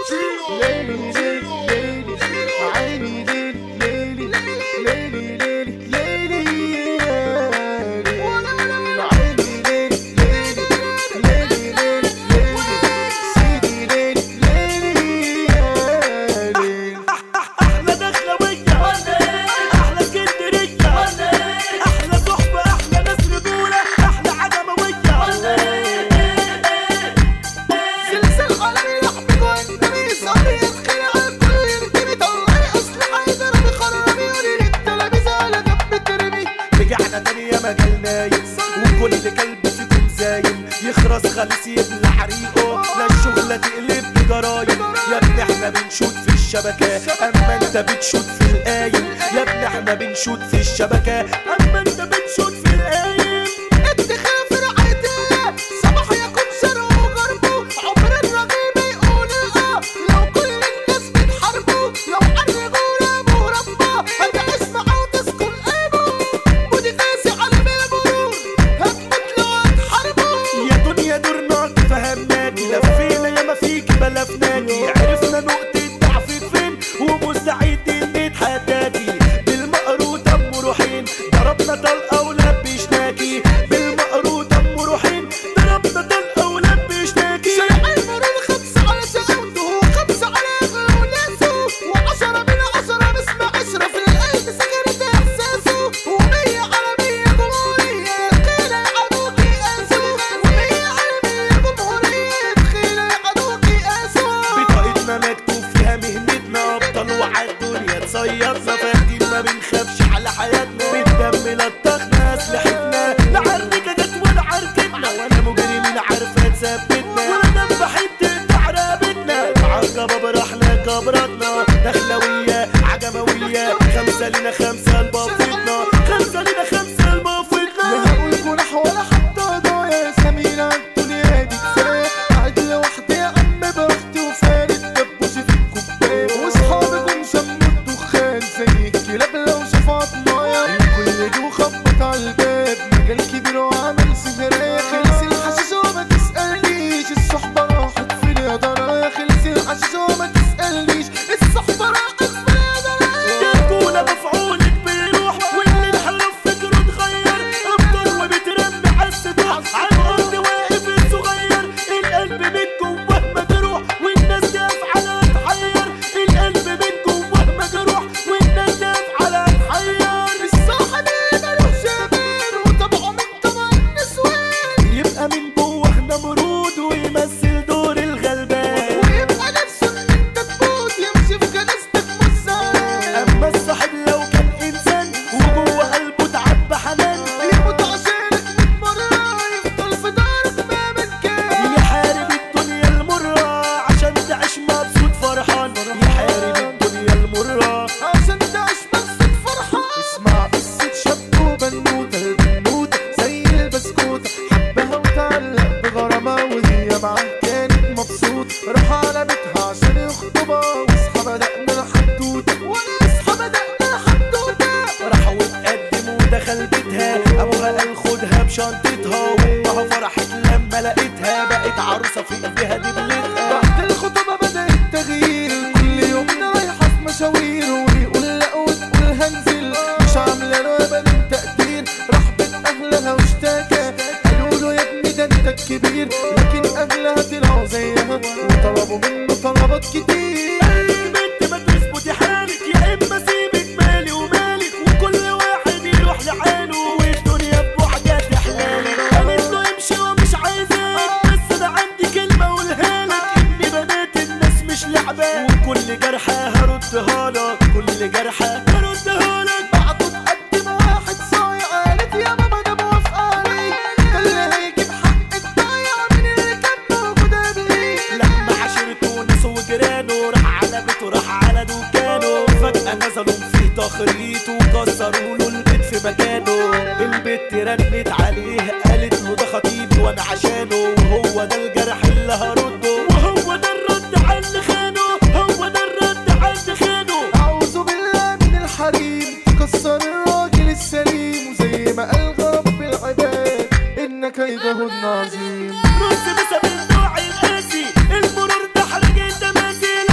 ليلي ليلي ليلي عيني ليلي ليلي ليلي ليلي ليلي يا ليلي عيني ليلي ليلي ليلي ليلي ليلي سيدي ليلي ليلي يا ليلي احلى دخلوية احلى اسكندرية احلى صحبة احلى ناس رجولة احلى عجموية سلسل عالمي لحمك والنبي صبري يدخل على الكل يرتمي طلعي اصل حيدر بخرمي وليل التلاميذ على جنب ترمي رجعنا تاني يا مجال نايم وكل كلب فيكم زايم يخرس خالص يبلع ريقه لا الشغلة تقلب بجرايم يا ابني احنا بنشوت في الشبكة اما انت بتشوت في القايم يا ابني احنا بنشوت في الشبكة اما انت بتشوت في القايم ادخل في رعايتي صباح يكون شرق وغربه عمر الرجل ما يقول اه لو كل الناس بتحاربه لو عرقوا رابه ربه هتعيش معاه وتسكن قلبه ودي قاسي على المرور هتموت لو هتحاربه يا دنيا دورنا فهمناكي لفينا يا ما فيك بلفناكي عرفنا نقطة ضعفك فين ومستعدين نتحداكي بالمقروط ام روحين ضربنا طلقة ولبشناكي بالمقروط ام روحين ضربنا طلقة ولبشناكي شارع المرور خمسة على شقاوته وخمسة على أغلى وناسه وعشرة من عشرة نسمع عشرة في القلب سكنت إحساسه ومية على مية جمهورية خيلة يعدوكي قاسوا ومية على مية جمهورية خيلة يعدوكي قاسوا بطاقتنا مكتوب فيها مهنتنا ابطال وعلى الدنيا تصيدنا فاكرين ما بنخافش على حياتنا بالدم لطخنا اسلحتنا لا عركة جت ولا عركتنا وانا مجرمين عارفة تثبتنا ولا دم حتة تعرابتنا عقبة برحنا كبرتنا دخلوية عجموية خمسة لنا خمسة لبافتنا خمسة لنا خمسة لا لبافتنا هقول جناح ولا حتى ضايع سمينا الدنيا دي كفاية قاعد لوحدي يا عم براحتي وفارد دبوسي في الكوباية واصحابي جم شموا الدخان زي الكلاب لو شافوا عضمايا الكل جه وخبط على الباب مجال كبير وعمل سهرية خلص الحشيش وما تسألنيش الصحبة راحت فين يا ضرايا خلص الحشيش وما تسألنيش الصحبة راحت فين يا ضرايا يكون مفعولك بيروح واللي انحرف فكره اتغير افضل وبترمي حسده على الارض واقف الصغير القلب من جواه مجروح والناس جاف على تحير القلب من جواه مجروح والناس جاف على تحير الصاحب اللي ملوش يمين وطبعه من طبع النسوان يبقى من جواه نمرود ويمثل دور الغلبان ويبقى نفسه ان انت تموت يمشي في جنازتك مزان اما الصاحب لو كان انسان وجوه قلبه تعب حنان يموت عشانك ميت مرة يفضل في دارك مهما كان يحارب الدنيا المرة عشان تعيش مبسوط فرحان يحارب الدنيا المرة عشان تعيش مبسوط فرحان اسمع قصة شاب وبنوتة البنوتة زي البسكوتة حبها وتعلق بغرامة وهي معاه كانت مبسوط راح على بيتها عشان يخطبها واصحابها دقنا الحدوتة واصحابها دقنا الحدوتة راح واتقدم ودخل بيتها ابوها قال خدها بشنطتها وامها فرحت لما لقيتها بقت عروسة في ايديها دبلتها بعد الخطوبة بدأ التغيير كل يوم رايحة في مشاوير ويقول لا وتقول هنزل مش عاملة له أبدا تقدير راح بيت أهلها واشتكى قالوا له يا ابني ده أنت الكبير لكن أهلها طلعوا زيها وطلبوا منه طلبات كتير البنت ما تثبتي حالك يا اما سيبك مالي ومالك وكل واحد يروح لحاله والدنيا بوحدة تحلالك قالت له امشي ومش عايزاك بس انا عندي كلمة اقولها لك ان بنات الناس مش لعبة وكل جرحة هردها لك كل جرحة هردها لك بعده تقدم واحد صايع قالت يا ماما ده موافقة عليه ده اللي هيجيب حق الضايع من اللي كان موجود قبليه لما عشرته ناس وجيرانه راح على بيته راح على دكانه فجأة نزلوا فيه تخريط وكسروا له البيت في مكانه البت رنت عليه قالت له ده خطيبي وانا عشانه وهو ده الجرح اللي هرده وهو ده الرد على اللي خانه هو ده الرد على اللي خانه أعوذ بالله من الحريم كسر الراجل السليم وزي ما قال رب العباد إن كيدهن عظيم رز بسبب النوع القاسي المرور ده حرج التماثيل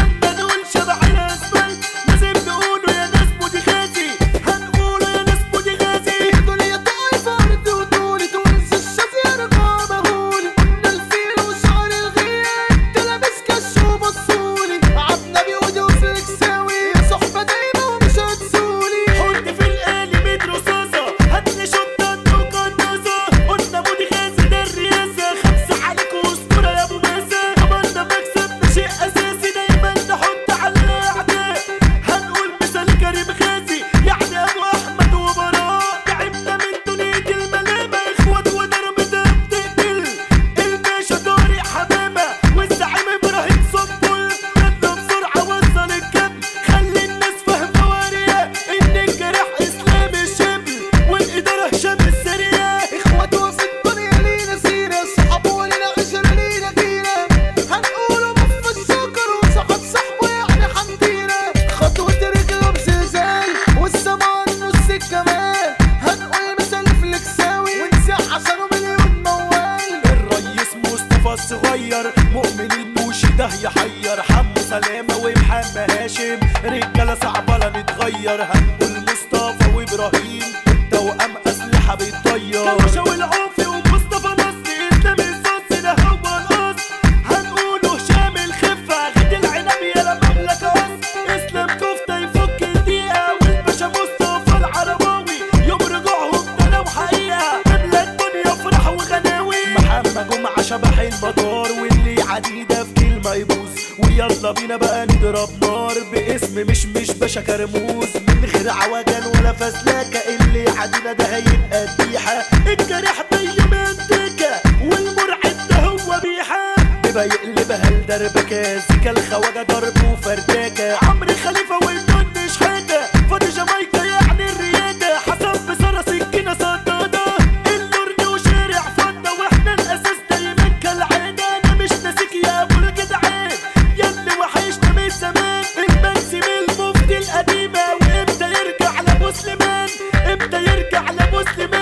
من الموشي ده يحير حمو سلامة ومحمد هاشم رجالة صعبة لا نتغير هنقول مصطفى وابراهيم التوأم اسلحة بتطير كوشة والعوفي ومصطفى نصري اسلام الصوصي ده هو القص هنقوله هشام الخفة غد العنب يا مملكة قص اسلام كفتة يفك الدقيقة والباشا مصطفى العرباوي يوم رجوعهم ده لو حقيقة تملى الدنيا فرح وغناوي محمد جمعة شبح المطار واللي عديدة في كلمة يبوظ ويلا بينا بقى نضرب نار باسم مش مش باشا كرموز من غير عوجان ولا فسلاكة اللي عدينا ده هيبقى ذبيحة الجريح بيا منتكة والمرعد ده هو بيحة بيبقى يقلبها لدربكة زيكا الخواجة ضرب وفرداكة عمرو خليفة والنونش حاجة فاضي جامايكا يعني الريادة حسن بصرة سكينة صدادة اللورد وشارع فضة واحنا الاساس دايما كالعادة انا مش ناسيك يا ابو الجدعان ياللي وحشنا من زمان المنسي من المفتي القديمة وامتى يرجع لابو سليمان امتى يرجع لابو سليمان